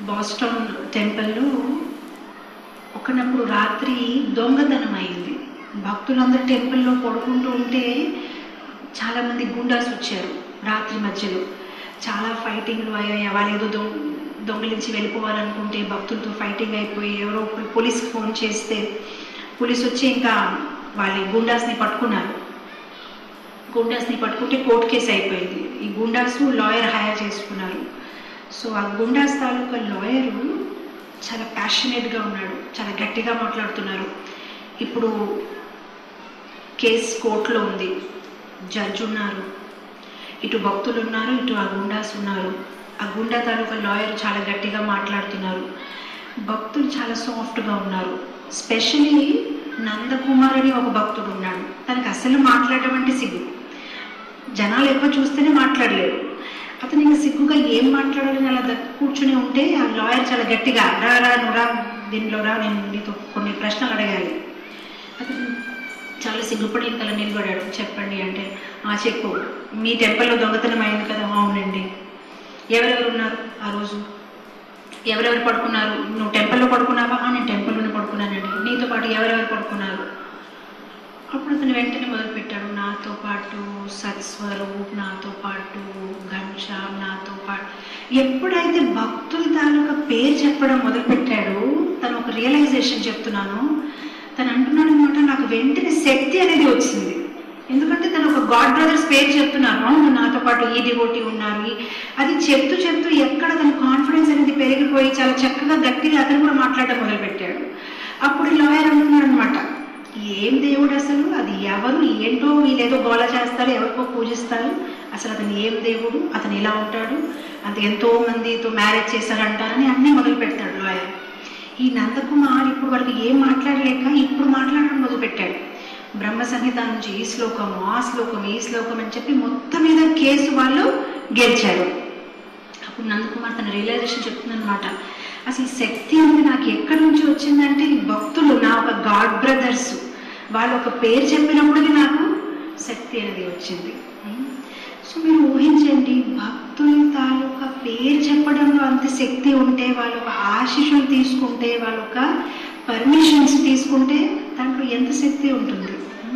Boston టెంపుల్లో ఒకనప్పుడు రాత్రి దొంగతనం అయింది భక్తులందరూ టెంపుల్లో పడుకుంటూ ఉంటే చాలామంది గుండాస్ వచ్చారు రాత్రి మధ్యలో చాలా ఫైటింగ్లు అయ్యాయి వాళ్ళు ఏదో దొంగ దొంగలించి వెళ్ళిపోవాలనుకుంటే భక్తులతో ఫైటింగ్ అయిపోయి ఎవరో ఒకరు పోలీస్కి ఫోన్ చేస్తే పోలీస్ వచ్చి ఇంకా వాళ్ళ గుండాస్ని పట్టుకున్నారు గుండాస్ని పట్టుకుంటే కోర్టు కేసు అయిపోయింది ఈ గుండాస్ లాయర్ హైర్ చేసుకున్నారు సో ఆ గుండాస్ తాలూకా లాయరు చాలా ప్యాషనేట్గా ఉన్నాడు చాలా గట్టిగా మాట్లాడుతున్నారు ఇప్పుడు కేసు కోర్టులో ఉంది జడ్జి ఉన్నారు ఇటు భక్తులు ఉన్నారు ఇటు ఆ గుండాస్ ఉన్నారు ఆ గుండా తాలూకా లాయర్ చాలా గట్టిగా మాట్లాడుతున్నారు భక్తులు చాలా సాఫ్ట్గా ఉన్నారు స్పెషల్లీ నందకుమార్ అని ఒక భక్తుడు ఉన్నాడు తనకి అసలు మాట్లాడడం అంటే సిగ్గు జనాలు ఎక్కువ చూస్తేనే మాట్లాడలేరు అతను ఇంకా సిగ్గుగా ఏం మాట్లాడాలని అలా దగ్గర కూర్చుని ఉంటే ఆ లాయర్ చాలా గట్టిగా రా రా నువ్వు రా దీనిలో రా నేను నీతో కొన్ని ప్రశ్నలు అడగాలి అతను చాలా సిగ్గుపడి ఇంకా అలా నిలబడాడు చెప్పండి అంటే ఆ చెప్పు మీ టెంపుల్లో దొంగతనం అయింది కదా అవునండి ఎవరెవరు ఉన్నారు ఆ రోజు ఎవరెవరు పడుకున్నారు నువ్వు టెంపుల్లో పడుకున్నావా "ఆ, నేను టెంపుల్లోనే పడుకున్నానండి నీతో పాటు ఎవరెవరు పడుకున్నారు అప్పుడు అతను వెంటనే మొదలుపెట్టాడు నాతో పాటు సత్స్వరూప్ నాతో పాటు ఘనశ్యామ్ నాతో పాటు ఎప్పుడైతే భక్తుల తాలూకా పేరు చెప్పడం మొదలుపెట్టాడు తను ఒక రియలైజేషన్ చెప్తున్నాను తను అంటున్నాడు అనమాట నాకు వెంటనే శక్తి అనేది వచ్చింది ఎందుకంటే తను ఒక గాడ్ బ్రదర్స్ పేరు చెప్తున్నారు అవును నాతో పాటు ఈ డివోటీ ఉన్నారు ఈ- అది చెప్తూ చెప్తూ ఎక్కడ తన కాన్ఫిడెన్స్ అనేది పెరిగిపోయి చాలా చక్కగా గట్టిగా అతను కూడా మాట్లాడడం మొదలుపెట్టాడు అప్పుడు లాయర్ అంటున్నాడు అనమాట ఏం దేవుడు అసలు అది ఎవరు ఏంటో వీళ్ళేదో గోల చేస్తారు ఎవరికో పూజిస్తారు అసలు అతను ఏం దేవుడు అతను ఎలా ఉంటాడు అంత ఎంతో మందితో మ్యారేజ్ చేశారంటారని అన్నీ మొదలు పెడతాడు లాయర్ ఈ నందకుమార్ ఇప్పుడు వాళ్ళకి ఏం మాట్లాడలేక ఇప్పుడు మాట్లాడడం మొదలుపెట్టాడు బ్రహ్మ సంహిత నుంచి ఈ శ్లోకము ఆ శ్లోకం ఈ శ్లోకం అని చెప్పి మొత్తం మీద కేసు వాళ్ళు గెలిచారు అప్పుడు నందకుమార్ తన రియలైజేషన్ చెప్తుందనమాట అసలు శక్తి అనేది నాకు ఎక్కడి నుంచి వచ్చిందంటే ఈ భక్తులు నా ఒక గాడ్ బ్రదర్స్ వాళ్ళు ఒక పేరు చెప్పినప్పటికీ నాకు శక్తి అనేది వచ్చింది సో మీరు ఊహించండి భక్తుల తాలూకా పేరు చెప్పడంలో అంత శక్తి ఉంటే వాళ్ళ ఒక ఆశీస్సులు తీసుకుంటే వాళ్ళ ఒక పర్మిషన్స్ తీసుకుంటే దాంట్లో ఎంత శక్తి ఉంటుంది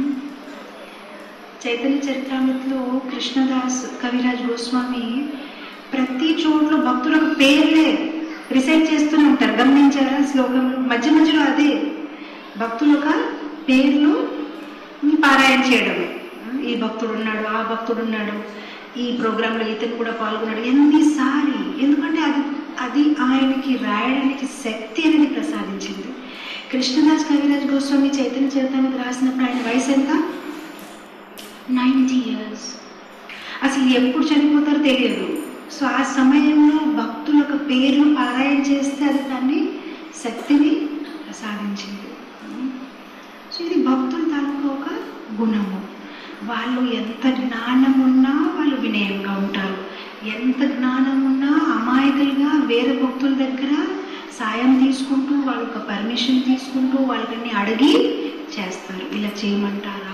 చైతన్య చరిత్రామృతిలో కృష్ణదాస్ కవిరాజ్ గోస్వామి ప్రతి చోట్ల భక్తులకు పేర్లే రిసైట్ చేస్తూనే ఉంటారు గమనించారా శ్లోకంలో మధ్య మధ్యలో అదే భక్తుల యొక్క పేర్లు పారాయణ చేయడమే ఈ భక్తుడు ఉన్నాడు ఆ భక్తుడు ఉన్నాడు ఈ ప్రోగ్రాంలో ఇతను కూడా పాల్గొన్నాడు ఎన్నిసారి ఎందుకంటే అది అది ఆయనకి రాయడానికి శక్తి అనేది ప్రసాదించింది కృష్ణదాస్ కవిరాజ్ గోస్వామి చైతన్య చరిత్రానికి రాసినప్పుడు ఆయన వయసు ఎంత నైంటీ ఇయర్స్ అసలు ఎప్పుడు చనిపోతారో తెలియదు సో ఆ సమయంలో భక్తుల యొక్క పేర్లు పారాయణ చేస్తే అది దాన్ని శక్తిని ప్రసాదించింది సో ఇది భక్తుల తాలూకా ఒక గుణము వాళ్ళు ఎంత జ్ఞానం ఉన్నా వాళ్ళు వినయంగా ఉంటారు ఎంత జ్ఞానం ఉన్నా అమాయకులుగా వేరే భక్తుల దగ్గర సాయం తీసుకుంటూ వాళ్ళ యొక్క పర్మిషన్ తీసుకుంటూ వాళ్ళని అడిగి చేస్తారు ఇలా చేయమంటారా